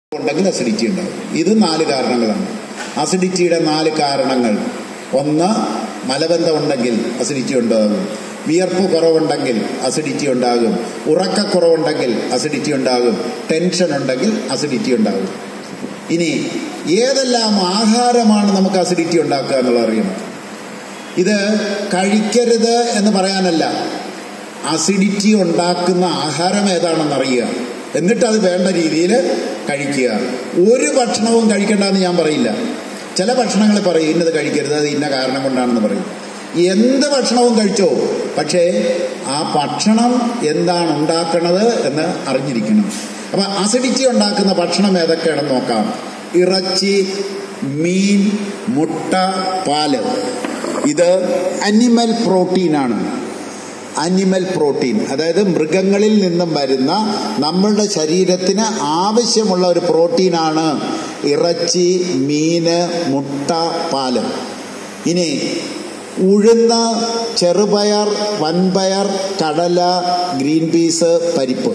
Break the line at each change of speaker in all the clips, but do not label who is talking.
ഉണ്ടെങ്കിൽ അസിഡിറ്റി ഉണ്ടാകും ഇത് നാല് കാരണങ്ങളാണ് അസിഡിറ്റിയുടെ നാല് കാരണങ്ങൾ ഒന്ന് മലബന്ധം ഉണ്ടെങ്കിൽ അസിഡിറ്റി ഉണ്ടാകും വിയർപ്പ് കുറവുണ്ടെങ്കിൽ അസിഡിറ്റി ഉണ്ടാകും ഉറക്കക്കുറവുണ്ടെങ്കിൽ അസിഡിറ്റി ഉണ്ടാകും ടെൻഷൻ ഉണ്ടെങ്കിൽ അസിഡിറ്റി ഉണ്ടാകും ഇനി ഏതെല്ലാം ആഹാരമാണ് നമുക്ക് അസിഡിറ്റി ഉണ്ടാക്കുക എന്നുള്ളത് അറിയണം ഇത് കഴിക്കരുത് എന്ന് പറയാനല്ല അസിഡിറ്റി ഉണ്ടാക്കുന്ന ആഹാരം ഏതാണെന്ന് അറിയുക എന്നിട്ട് അത് വേണ്ട രീതിയിൽ കഴിക്കുക ഒരു ഭക്ഷണവും കഴിക്കണ്ടെന്ന് ഞാൻ പറയില്ല ചില ഭക്ഷണങ്ങൾ പറയും ഇന്നത് കഴിക്കരുത് അത് ഇന്ന കാരണം കൊണ്ടാണെന്ന് പറയും എന്ത് ഭക്ഷണവും കഴിച്ചോ പക്ഷേ ആ ഭക്ഷണം എന്താണ് ഉണ്ടാക്കണത് എന്ന് അറിഞ്ഞിരിക്കണം അപ്പൊ അസിഡിറ്റി ഉണ്ടാക്കുന്ന ഭക്ഷണം ഏതൊക്കെയാണെന്ന് നോക്കാം ഇറച്ചി മീൻ മുട്ട പാല് ഇത് അനിമൽ പ്രോട്ടീനാണ് അനിമൽ പ്രോട്ടീൻ അതായത് മൃഗങ്ങളിൽ നിന്നും വരുന്ന നമ്മളുടെ ശരീരത്തിന് ആവശ്യമുള്ള ഒരു പ്രോട്ടീനാണ് ഇറച്ചി മീന് മുട്ട പാല് ഇനി ഉഴുന്ന് ചെറുപയർ വൻപയർ കടല ഗ്രീൻ പീസ് പരിപ്പ്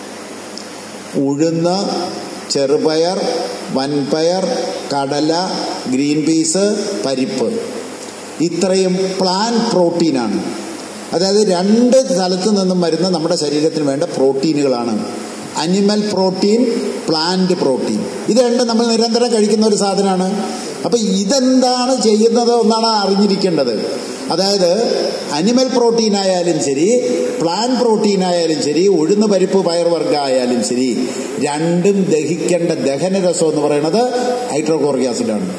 ഉഴുന്ന് ചെറുപയർ വൻപയർ കടല ഗ്രീൻ പീസ് പരിപ്പ് ഇത്രയും പ്ലാൻ പ്രോട്ടീനാണ് അതായത് രണ്ട് സ്ഥലത്തു നിന്നും വരുന്ന നമ്മുടെ ശരീരത്തിന് വേണ്ട പ്രോട്ടീനുകളാണ് അനിമൽ പ്രോട്ടീൻ പ്ലാന്റ് പ്രോട്ടീൻ ഇത് രണ്ടും നമ്മൾ നിരന്തരം കഴിക്കുന്ന ഒരു സാധനമാണ് അപ്പം ഇതെന്താണ് ചെയ്യുന്നത് എന്നാണ് അറിഞ്ഞിരിക്കേണ്ടത് അതായത് അനിമൽ പ്രോട്ടീൻ ആയാലും ശരി പ്ലാൻ പ്രോട്ടീൻ ആയാലും ശരി ഉഴുന്ന് പരിപ്പ് പയർവർഗ ആയാലും ശരി രണ്ടും ദഹിക്കേണ്ട ദഹനരസം എന്ന് പറയുന്നത് ഹൈഡ്രോക്ലോറിക് ആസിഡാണ്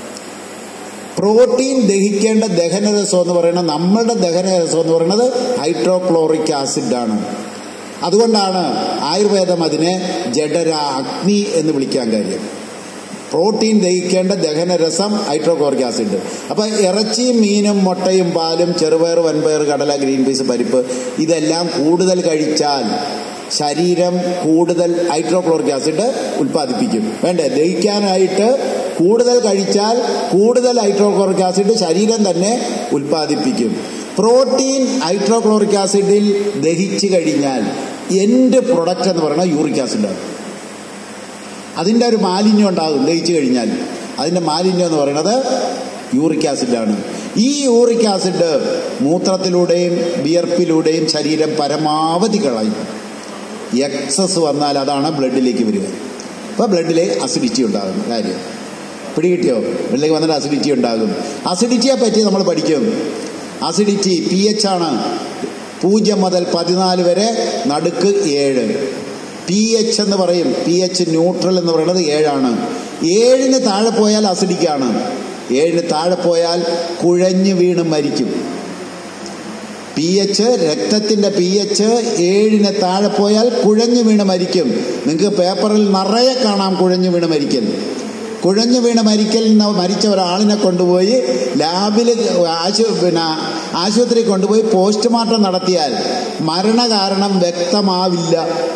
പ്രോട്ടീൻ ദഹിക്കേണ്ട ദഹനരസം എന്ന് പറയുന്നത് നമ്മളുടെ ദഹനരസം എന്ന് പറയുന്നത് ഹൈഡ്രോക്ലോറിക് ആസിഡാണ് അതുകൊണ്ടാണ് ആയുർവേദം അതിനെ ജഡര അഗ്നി എന്ന് വിളിക്കാൻ കാര്യം പ്രോട്ടീൻ ദഹിക്കേണ്ട ദഹനരസം ഹൈഡ്രോക്ലോറിക് ആസിഡ് അപ്പൊ ഇറച്ചിയും മീനും മുട്ടയും പാലും ചെറുപയർ വൻപയർ കടല ഗ്രീൻ പീസ് പരിപ്പ് ഇതെല്ലാം കൂടുതൽ കഴിച്ചാൽ ശരീരം കൂടുതൽ ഹൈഡ്രോക്ലോറിക് ആസിഡ് ഉൽപ്പാദിപ്പിക്കും വേണ്ടേ ദഹിക്കാനായിട്ട് കൂടുതൽ കഴിച്ചാൽ കൂടുതൽ ഹൈഡ്രോക്ലോറിക് ആസിഡ് ശരീരം തന്നെ ഉൽപ്പാദിപ്പിക്കും പ്രോട്ടീൻ ഹൈഡ്രോക്ലോറിക് ആസിഡിൽ ദഹിച്ചു കഴിഞ്ഞാൽ എൻ്റെ പ്രൊഡക്റ്റ് എന്ന് പറയുന്നത് യൂറിക് ആസിഡാണ് അതിൻ്റെ ഒരു മാലിന്യം ഉണ്ടാകും ദഹിച്ചു കഴിഞ്ഞാൽ അതിൻ്റെ മാലിന്യം എന്ന് പറയുന്നത് യൂറിക് ആസിഡാണ് ഈ യൂറിക് ആസിഡ് മൂത്രത്തിലൂടെയും വിയർപ്പിലൂടെയും ശരീരം പരമാവധി കളയും എക്സസ് വന്നാൽ അതാണ് ബ്ലഡിലേക്ക് വരിക അപ്പോൾ ബ്ലഡിലെ അസിഡിറ്റി ഉണ്ടാകും കാര്യം പിടികിട്ടിയോ ബ്ലഡിലേക്ക് വന്നിട്ട് അസിഡിറ്റി ഉണ്ടാകും അസിഡിറ്റിയെ പറ്റി നമ്മൾ പഠിക്കും അസിഡിറ്റി പി എച്ച് ആണ് പൂജ്യം മുതൽ പതിനാല് വരെ നടുക്ക് ഏഴ് പി എച്ച് എന്ന് പറയും പി എച്ച് ന്യൂട്രൽ എന്ന് പറയുന്നത് ഏഴാണ് ഏഴിന് താഴെ പോയാൽ അസിഡിക്കാണ് ഏഴിന് താഴെ പോയാൽ കുഴഞ്ഞു വീണ് മരിക്കും പി എച്ച് രക്തത്തിന്റെ പി എച്ച് ഏഴിന് താഴെ പോയാൽ കുഴഞ്ഞു വീണ് മരിക്കും നിങ്ങൾക്ക് പേപ്പറിൽ നിറയെ കാണാം കുഴഞ്ഞു വീണ് മരിക്കൽ കുഴഞ്ഞു വീണ് മരിക്കൽ മരിച്ച ഒരാളിനെ കൊണ്ടുപോയി ലാബിൽ ആശു പിന്നെ ആശുപത്രി കൊണ്ടുപോയി പോസ്റ്റ്മോർട്ടം നടത്തിയാൽ മരണകാരണം വ്യക്തമാവില്ല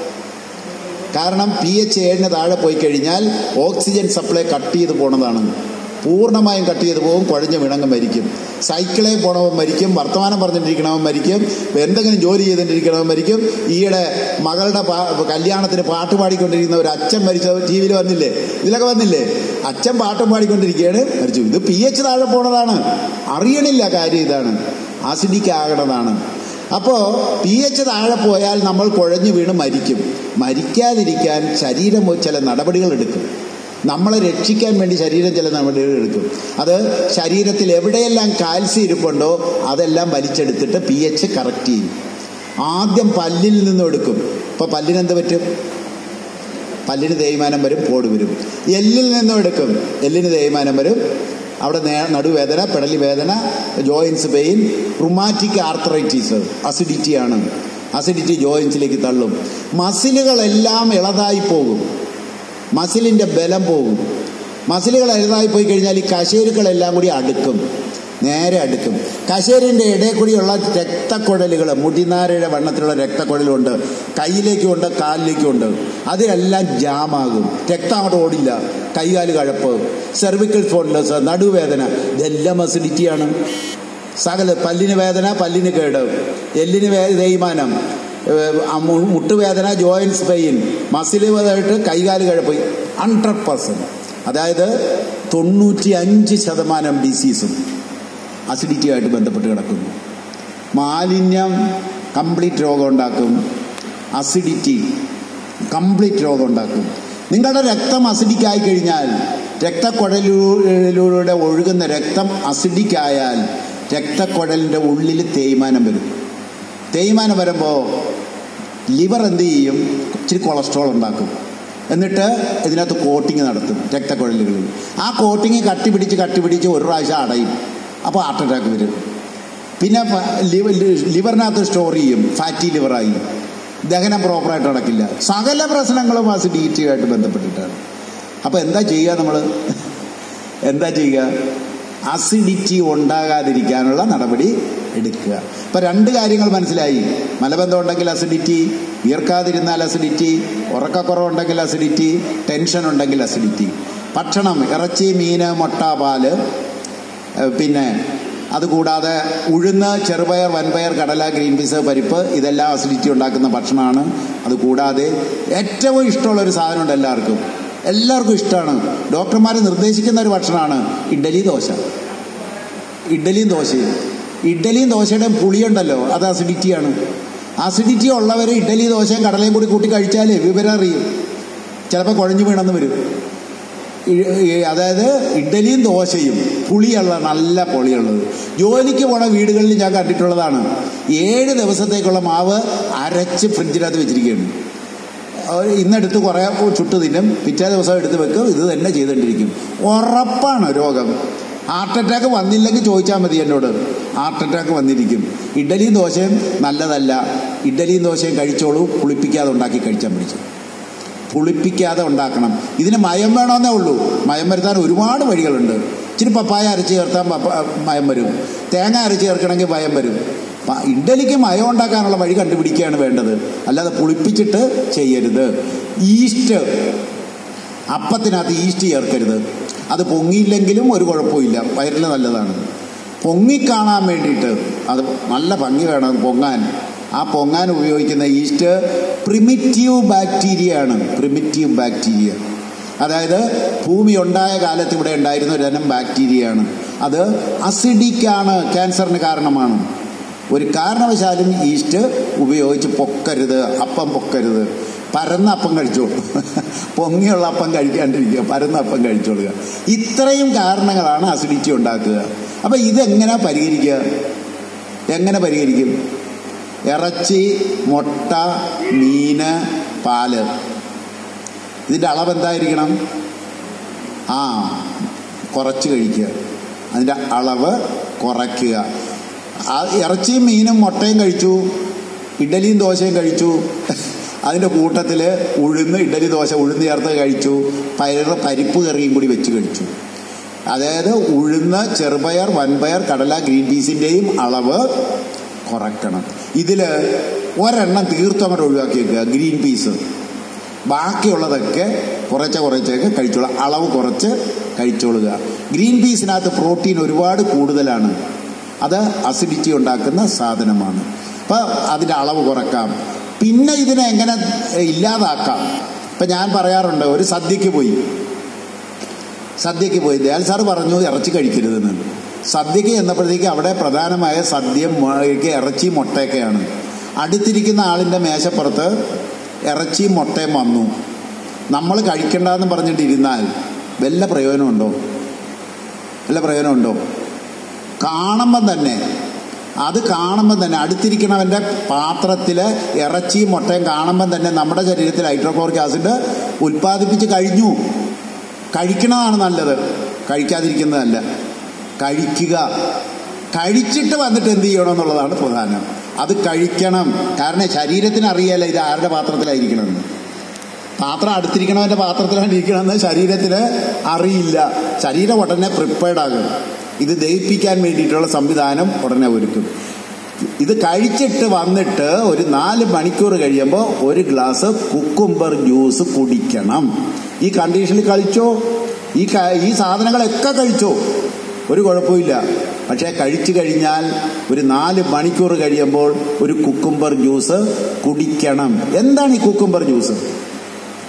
കാരണം പി എച്ച് ഏഴിന് താഴെ പോയി കഴിഞ്ഞാൽ ഓക്സിജൻ സപ്ലൈ കട്ട് ചെയ്ത് പോണതാണ് പൂർണ്ണമായും കട്ട് ചെയ്ത് പോകും കുഴഞ്ഞു വിണങ്ങും മരിക്കും സൈക്കിളിൽ പോണവൻ മരിക്കും വർത്തമാനം പറഞ്ഞിട്ടിരിക്കണവൻ മരിക്കും എന്തെങ്കിലും ജോലി ചെയ്തിട്ടിരിക്കണവൻ മരിക്കും ഈയിടെ മകളുടെ കല്യാണത്തിന് പാട്ട് പാടിക്കൊണ്ടിരിക്കുന്ന ഒരു അച്ഛൻ മരിച്ച ടി വിയിൽ വന്നില്ലേ ഇതിലൊക്കെ വന്നില്ലേ അച്ഛൻ പാട്ടും പാടിക്കൊണ്ടിരിക്കുകയാണ് മരിച്ചു ഇത് പി എച്ച് താഴെ പോണതാണ് അറിയണില്ല കാര്യം ഇതാണ് ആസിഡിക്ക് ആകണതാണ് അപ്പോൾ പി എച്ച് താഴെ പോയാൽ നമ്മൾ കുഴഞ്ഞു വീണ് മരിക്കും മരിക്കാതിരിക്കാൻ ശരീരം ചില നടപടികൾ എടുക്കും നമ്മളെ രക്ഷിക്കാൻ വേണ്ടി ശരീരം ചില നടപടികൾ എടുക്കും അത് ശരീരത്തിൽ എവിടെയെല്ലാം കാൽസ്യം ഇരിപ്പുണ്ടോ അതെല്ലാം വലിച്ചെടുത്തിട്ട് പി എച്ച് കറക്റ്റ് ചെയ്യും ആദ്യം പല്ലിൽ നിന്നും എടുക്കും ഇപ്പൊ പല്ലിന് എന്ത് പറ്റും പല്ലിന് തേയ്മാനം വരും പോട് വരും എല്ലിൽ നിന്നും എടുക്കും എല്ലിന് തേയ്മാനം വരും അവിടെ നടുവേദന പെടലി വേദന ജോയിൻസ് പെയിൻ റുമാറ്റിക് ആർത്രൈറ്റീസ് അസിഡിറ്റിയാണ് അസിഡിറ്റി ജോയിൻസിലേക്ക് തള്ളും മസിലുകളെല്ലാം ഇളതായി പോകും മസിലിൻ്റെ ബലം പോകും മസിലുകൾ ഇളതായി പോയി കഴിഞ്ഞാൽ ഈ കശേരുക്കളെല്ലാം കൂടി അടുക്കും നേരെ അടുക്കും കശേരിൻ്റെ ഇടയിൽ കൂടിയുള്ള രക്തക്കുഴലുകൾ മുടിനാരയുടെ വണ്ണത്തിലുള്ള രക്തക്കുഴലുണ്ട് കയ്യിലേക്കുണ്ട് കാലിലേക്കുണ്ട് അതിലെല്ലാം ജാമാകും രക്തം അങ്ങോട്ട് ഓടില്ല കൈകാല് കഴപ്പ് സെർവിക്കൽ സ്പോണ്ടിലസ് നടുവേദന ഇതെല്ലാം അസിഡിറ്റിയാണ് സകല പല്ലിന് വേദന പല്ലിന് കേട് എല്ലിന് വേ തേയ്മാനം ഏഹ്, ആ മു- മുട്ടുവേദന ജോയിൻസ് പെയിൻ മസിൽ ആയിട്ട് കൈകാല് കഴപ്പ് ഹൺഡ്രഡ് പെർസെൻറ്റ് അതായത് തൊണ്ണൂറ്റി അഞ്ച് ശതമാനം ഡിസീസും അസിഡിറ്റിയുമായിട്ട് ബന്ധപ്പെട്ട് കിടക്കുന്നു മാലിന്യം കംപ്ലീറ്റ് രോഗം ഉണ്ടാക്കും അസിഡിറ്റി കംപ്ലീറ്റ് രോഗം ഉണ്ടാക്കും നിങ്ങളുടെ രക്തം അസിഡിക് ആയി കഴിഞ്ഞാൽ രക്തക്കുഴലിലൂടെ ഒഴുകുന്ന രക്തം അസിഡിക് ആയാൽ രക്തക്കുഴലിൻ്റെ ഉള്ളിൽ തേയ്മാനം വരും തേയ്മാനം വരുമ്പോൾ ലിവർ എന്ത് ചെയ്യും ഇച്ചിരി കൊളസ്ട്രോൾ ഉണ്ടാക്കും എന്നിട്ട് ഇതിനകത്ത് കോട്ടിങ് നടത്തും രക്തക്കുഴലുകളിൽ ആ കോട്ടിങ് കട്ടി പിടിച്ച് കട്ടി പിടിച്ച് ഒരു പ്രാവശ്യം അടയും അപ്പോൾ ഹാർട്ട് അറ്റാക്ക് വരും പിന്നെ ലിവർ ലിവറിനകത്ത് സ്റ്റോർ ചെയ്യും ഫാറ്റി ലിവറായി ദഹനം പ്രോപ്പറായിട്ട് നടക്കില്ല സകല പ്രശ്നങ്ങളും അസിഡിറ്റിയുമായിട്ട് ബന്ധപ്പെട്ടിട്ടാണ് അപ്പോൾ എന്താ ചെയ്യുക നമ്മൾ എന്താ ചെയ്യുക അസിഡിറ്റി ഉണ്ടാകാതിരിക്കാനുള്ള നടപടി എടുക്കുക ഇപ്പം രണ്ട് കാര്യങ്ങൾ മനസ്സിലായി മലബന്ധം ഉണ്ടെങ്കിൽ അസിഡിറ്റി വിയർക്കാതിരുന്നാൽ അസിഡിറ്റി ഉറക്കക്കുറവുണ്ടെങ്കിൽ അസിഡിറ്റി ടെൻഷൻ ഉണ്ടെങ്കിൽ അസിഡിറ്റി ഭക്ഷണം ഇറച്ചി മീന് മുട്ട പാല് പിന്നെ അതുകൂടാതെ ഉഴുന്ന് ചെറുപയർ വൻപയർ കടല ഗ്രീൻ പീസ് പരിപ്പ് ഇതെല്ലാം അസിഡിറ്റി ഉണ്ടാക്കുന്ന ഭക്ഷണമാണ് അതുകൂടാതെ ഏറ്റവും ഇഷ്ടമുള്ള ഒരു സാധനമുണ്ട് എല്ലാവർക്കും എല്ലാവർക്കും ഇഷ്ടമാണ് ഡോക്ടർമാർ നിർദ്ദേശിക്കുന്ന ഒരു ഭക്ഷണമാണ് ഇഡ്ഡലി ദോശ ഇഡ്ഡലിയും ദോശയും ഇഡ്ഡലിയും ദോശയുടെയും പുളിയുണ്ടല്ലോ അത് അസിഡിറ്റിയാണ് അസിഡിറ്റി ഉള്ളവർ ഇഡ്ഡലി ദോശയും കടലയും കൂടി കൂട്ടി കഴിച്ചാലേ വിവരം അറിയും ചിലപ്പോൾ കുഴഞ്ഞു വീണെന്ന് വരും അതായത് ഇഡ്ഡലിയും ദോശയും പുളിയുള്ള നല്ല പൊളിയുള്ളത് ജോലിക്ക് പോണ വീടുകളിൽ ഞാൻ കണ്ടിട്ടുള്ളതാണ് ഏഴ് ദിവസത്തേക്കുള്ള മാവ് അരച്ച് ഫ്രിഡ്ജിനകത്ത് വെച്ചിരിക്കുകയാണ് ഇന്നെടുത്ത് കുറേ ചുട്ട് തിന്നും പിറ്റേ ദിവസം എടുത്ത് വെക്കും ഇത് തന്നെ ചെയ്തുകൊണ്ടിരിക്കും ഉറപ്പാണ് രോഗം ഹാർട്ട് അറ്റാക്ക് വന്നില്ലെങ്കിൽ ചോദിച്ചാൽ മതി എന്നോട് ഹാർട്ട് അറ്റാക്ക് വന്നിരിക്കും ഇഡ്ഡലിയും ദോശയും നല്ലതല്ല ഇഡ്ഡലിയും ദോശയും കഴിച്ചോളൂ പുളിപ്പിക്കാതെ ഉണ്ടാക്കി കഴിച്ചാൽ പിടിച്ചു പുളിപ്പിക്കാതെ ഉണ്ടാക്കണം ഇതിന് മയം വേണമെന്നേ ഉള്ളൂ മയം വരുത്താൻ ഒരുപാട് വഴികളുണ്ട് ഇച്ചിരി പപ്പായ അരച്ച് ചേർത്താൽ മയം വരും തേങ്ങ അരച്ച് ചേർക്കണമെങ്കിൽ മയം വരും ഇഡ്ഡലിക്ക് മയം ഉണ്ടാക്കാനുള്ള വഴി കണ്ടുപിടിക്കുകയാണ് വേണ്ടത് അല്ലാതെ പുളിപ്പിച്ചിട്ട് ചെയ്യരുത് ഈസ്റ്റ് അപ്പത്തിനകത്ത് ഈസ്റ്റ് ചേർക്കരുത് അത് പൊങ്ങിയില്ലെങ്കിലും ഒരു കുഴപ്പമില്ല വയറിൽ നല്ലതാണ് പൊങ്ങിക്കാണാൻ വേണ്ടിയിട്ട് അത് നല്ല ഭംഗി വേണം പൊങ്ങാൻ ആ പൊങ്ങാൻ ഉപയോഗിക്കുന്ന ഈസ്റ്റ് പ്രിമിറ്റീവ് ബാക്ടീരിയ ആണ് പ്രിമിറ്റീവ് ബാക്ടീരിയ അതായത് ഭൂമി ഉണ്ടായ കാലത്ത് ഇവിടെ ഉണ്ടായിരുന്ന ഒരു തരം ബാക്ടീരിയയാണ് അത് അസിഡിക്കാണ് ക്യാൻസറിന് കാരണമാണ് ഒരു കാരണവശാലും ഈസ്റ്റ് ഉപയോഗിച്ച് പൊക്കരുത് അപ്പം പൊക്കരുത് പരന്ന അപ്പം കഴിച്ചോളൂ പൊങ്ങിയുള്ള അപ്പം കഴിക്കാണ്ടിരിക്കുക പരന്ന അപ്പം കഴിച്ചോളുക ഇത്രയും കാരണങ്ങളാണ് അസിഡിറ്റി ഉണ്ടാക്കുക അപ്പം ഇതെങ്ങനെ പരിഹരിക്കുക എങ്ങനെ പരിഹരിക്കും ഇറച്ചി മുട്ട മീന് പാല് ഇതിൻ്റെ അളവ് എന്തായിരിക്കണം ആ കുറച്ച് കഴിക്കുക അതിൻ്റെ അളവ് കുറയ്ക്കുക ആ ഇറച്ചിയും മീനും മുട്ടയും കഴിച്ചു ഇഡലിയും ദോശയും കഴിച്ചു അതിൻ്റെ കൂട്ടത്തിൽ ഉഴുന്ന് ഇഡലി ദോശ ഉഴുന്ന് ചേർത്ത് കഴിച്ചു പയർ പരിപ്പ് കറിയും കൂടി വെച്ച് കഴിച്ചു അതായത് ഉഴുന്ന് ചെറുപയർ വൻപയർ കടല ഗ്രീൻ പീസിൻ്റെയും അളവ് കുറയ്ക്കണം ഇതിൽ ഒരെണ്ണം തീർത്തും അങ്ങോട്ട് ഒഴിവാക്കി വെക്കുക ഗ്രീൻ പീസ് ബാക്കിയുള്ളതൊക്കെ കുറച്ച് കുറച്ചൊക്കെ കഴിച്ചോളുക അളവ് കുറച്ച് കഴിച്ചോളുക ഗ്രീൻ പീസിനകത്ത് പ്രോട്ടീൻ ഒരുപാട് കൂടുതലാണ് അത് അസിഡിറ്റി ഉണ്ടാക്കുന്ന സാധനമാണ് അപ്പോൾ അതിൻ്റെ അളവ് കുറക്കാം പിന്നെ ഇതിനെ എങ്ങനെ ഇല്ലാതാക്കാം ഇപ്പം ഞാൻ പറയാറുണ്ട് ഒരു സദ്യക്ക് പോയി സദ്യക്ക് പോയി ദയാൽ സാർ പറഞ്ഞു ഇറച്ചി കഴിക്കരുതെന്ന് സദ്യക്ക് എന്നപ്പോഴത്തേക്ക് അവിടെ പ്രധാനമായ സദ്യ ഇറച്ചി മുട്ടയൊക്കെയാണ് അടുത്തിരിക്കുന്ന ആളിൻ്റെ മേശപ്പുറത്ത് ഇറച്ചിയും മുട്ടയും വന്നു നമ്മൾ കഴിക്കണ്ടെന്ന് പറഞ്ഞിട്ട് ഇരുന്നാൽ വല്ല പ്രയോജനമുണ്ടോ വല്ല പ്രയോജനമുണ്ടോ കാണുമ്പം തന്നെ അത് കാണുമ്പം തന്നെ അടുത്തിരിക്കണവൻ്റെ പാത്രത്തിൽ ഇറച്ചിയും മുട്ടയും കാണുമ്പം തന്നെ നമ്മുടെ ശരീരത്തിൽ ഹൈഡ്രോക്ലോറിക് ആസിഡ് ഉൽപ്പാദിപ്പിച്ച് കഴിഞ്ഞു കഴിക്കണതാണ് നല്ലത് കഴിക്കാതിരിക്കുന്നതല്ല കഴിക്കുക കഴിച്ചിട്ട് വന്നിട്ട് എന്ത് ചെയ്യണം എന്നുള്ളതാണ് പ്രധാനം അത് കഴിക്കണം കാരണം ശരീരത്തിന് അറിയാല ഇത് ആരുടെ പാത്രത്തിലായിരിക്കണമെന്ന് പാത്രം അടുത്തിരിക്കണവൻ്റെ പാത്രത്തിലാണ് ഇരിക്കണമെന്ന് ശരീരത്തിന് അറിയില്ല ശരീരം ഉടനെ പ്രിപ്പയർഡ് ആകും ഇത് ദഹിപ്പിക്കാൻ വേണ്ടിയിട്ടുള്ള സംവിധാനം ഉടനെ ഒരുക്കും ഇത് കഴിച്ചിട്ട് വന്നിട്ട് ഒരു നാല് മണിക്കൂർ കഴിയുമ്പോൾ ഒരു ഗ്ലാസ് കുക്കുംബർ ജ്യൂസ് കുടിക്കണം ഈ കണ്ടീഷനിൽ കഴിച്ചോ ഈ ഈ സാധനങ്ങളൊക്കെ കഴിച്ചോ ഒരു കുഴപ്പമില്ല പക്ഷേ കഴിച്ചു കഴിഞ്ഞാൽ ഒരു നാല് മണിക്കൂർ കഴിയുമ്പോൾ ഒരു കുക്കുംബർ ജ്യൂസ് കുടിക്കണം എന്താണ് ഈ കുക്കുംബർ ജ്യൂസ്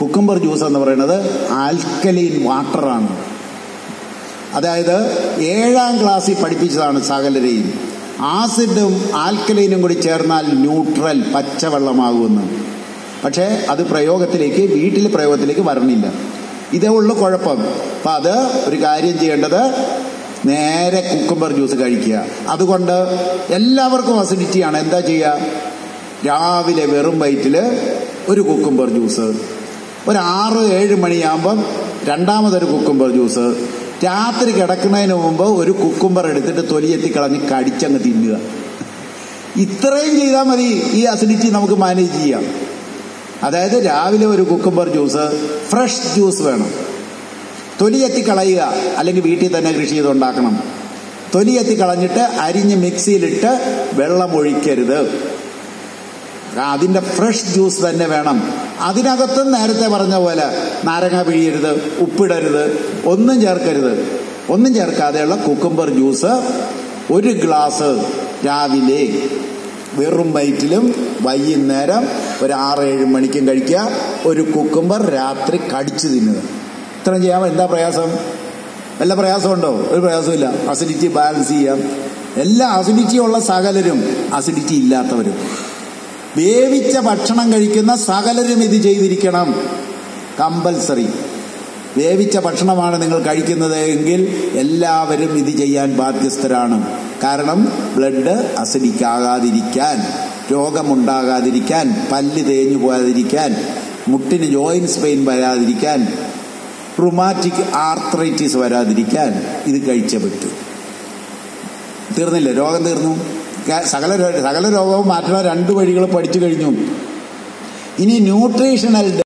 കുക്കുംബർ ജ്യൂസ് എന്ന് പറയുന്നത് ആൽക്കലീൻ വാട്ടറാണ് അതായത് ഏഴാം ക്ലാസ്സിൽ പഠിപ്പിച്ചതാണ് സകലരെയും ആസിഡും ആൽക്കലൈനും കൂടി ചേർന്നാൽ ന്യൂട്രൽ പച്ചവെള്ളമാകുമെന്ന് പക്ഷേ അത് പ്രയോഗത്തിലേക്ക് വീട്ടിലെ പ്രയോഗത്തിലേക്ക് വരണില്ല ഇതേ ഉള്ളു കുഴപ്പം അപ്പം അത് ഒരു കാര്യം ചെയ്യേണ്ടത് നേരെ കുക്കുംബർ ജ്യൂസ് കഴിക്കുക അതുകൊണ്ട് എല്ലാവർക്കും അസിഡിറ്റിയാണ് എന്താ ചെയ്യുക രാവിലെ വെറും വയറ്റിൽ ഒരു കുക്കുംബർ ജ്യൂസ് ഒരു ആറ് ഏഴ് മണിയാകുമ്പം രണ്ടാമതൊരു കുക്കുംബർ ജ്യൂസ് രാത്രി കിടക്കുന്നതിന് മുമ്പ് ഒരു കുക്കുംബർ എടുത്തിട്ട് തൊലിയെത്തി കളഞ്ഞ് കടിച്ചങ്ങ് തിന്നുക ഇത്രയും ചെയ്താൽ മതി ഈ അസിഡിറ്റി നമുക്ക് മാനേജ് ചെയ്യാം അതായത് രാവിലെ ഒരു കുക്കുംബർ ജ്യൂസ് ഫ്രഷ് ജ്യൂസ് വേണം തൊലിയെത്തി കളയുക അല്ലെങ്കിൽ വീട്ടിൽ തന്നെ കൃഷി ചെയ്തുണ്ടാക്കണം തൊലിയെത്തി കളഞ്ഞിട്ട് അരിഞ്ഞ് മിക്സിയിലിട്ട് വെള്ളം ഒഴിക്കരുത് അതിന്റെ ഫ്രഷ് ജ്യൂസ് തന്നെ വേണം അതിനകത്തും നേരത്തെ പറഞ്ഞ പോലെ നാരങ്ങ പിഴിയരുത് ഉപ്പിടരുത് ഒന്നും ചേർക്കരുത് ഒന്നും ചേർക്കാതെയുള്ള കുക്കുംബർ ജ്യൂസ് ഒരു ഗ്ലാസ് രാവിലെ വെറും വയറ്റിലും വൈകുന്നേരം ഒരു ആറ് ഏഴ് മണിക്കും കഴിക്കുക ഒരു കുക്കുംബർ രാത്രി കടിച്ചു തിന്നുക ഇത്രയും ചെയ്യാമോ എന്താ പ്രയാസം വല്ല പ്രയാസമുണ്ടോ ഒരു പ്രയാസമില്ല അസിഡിറ്റി ബാലൻസ് ചെയ്യാം എല്ലാ അസിഡിറ്റി ഉള്ള സകലരും അസിഡിറ്റി ഇല്ലാത്തവരും വേവിച്ച ഭക്ഷണം കഴിക്കുന്ന സകലരും ഇത് ചെയ്തിരിക്കണം കമ്പൽസറി വേവിച്ച ഭക്ഷണമാണ് നിങ്ങൾ കഴിക്കുന്നത് എങ്കിൽ എല്ലാവരും ഇത് ചെയ്യാൻ ബാധ്യസ്ഥരാണ് കാരണം ബ്ലഡ് അസിഡിക് ആകാതിരിക്കാൻ രോഗമുണ്ടാകാതിരിക്കാൻ പല്ല് തേഞ്ഞു പോകാതിരിക്കാൻ മുട്ടിന് ജോയിൻസ് പെയിൻ വരാതിരിക്കാൻ റുമാറ്റിക് ആർത്രൈറ്റിസ് വരാതിരിക്കാൻ ഇത് കഴിച്ചേ പറ്റൂ തീർന്നില്ല രോഗം തീർന്നു സകല സകല രോഗവും മാറ്റുന്ന രണ്ട് വഴികൾ പഠിച്ചു കഴിഞ്ഞു ഇനി ന്യൂട്രീഷണൽ